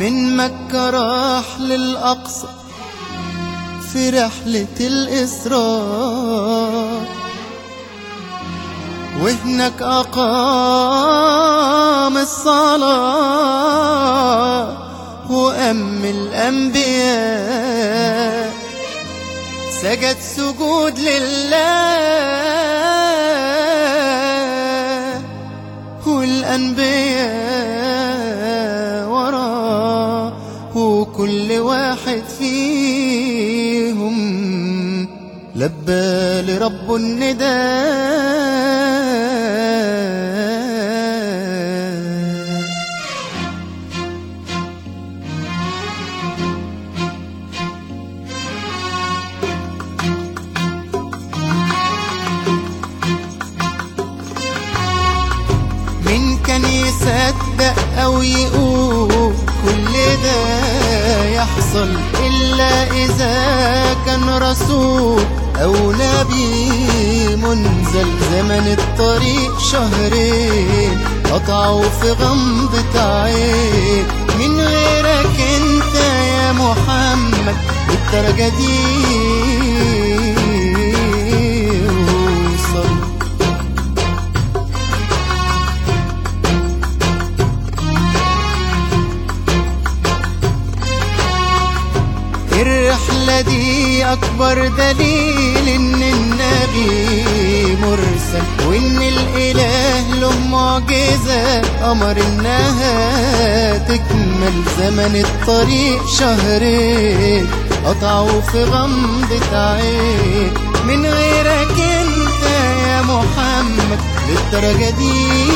من مكة راح للأقصى في رحلة الإسراء وهناك أقام الصلاة وأم الأنبياء سجد سجود لله والأنبياء وراه وكل واحد فيهم لبى لرب النداء مين كان يصدق او يقول كل ده يحصل الا اذا كان رسول او نبي منزل زمن الطريق شهرين قطعوا في غمضة عين من غيرك انت يا محمد الدرجة دي وصل الرحلة دي أكبر دليل إن النبي مرسل وإن الإله له معجزة أمر إنها تكمل زمن الطريق شهرين قطعوا في غمضة عين من غيرك أنت يا محمد للدرجة دي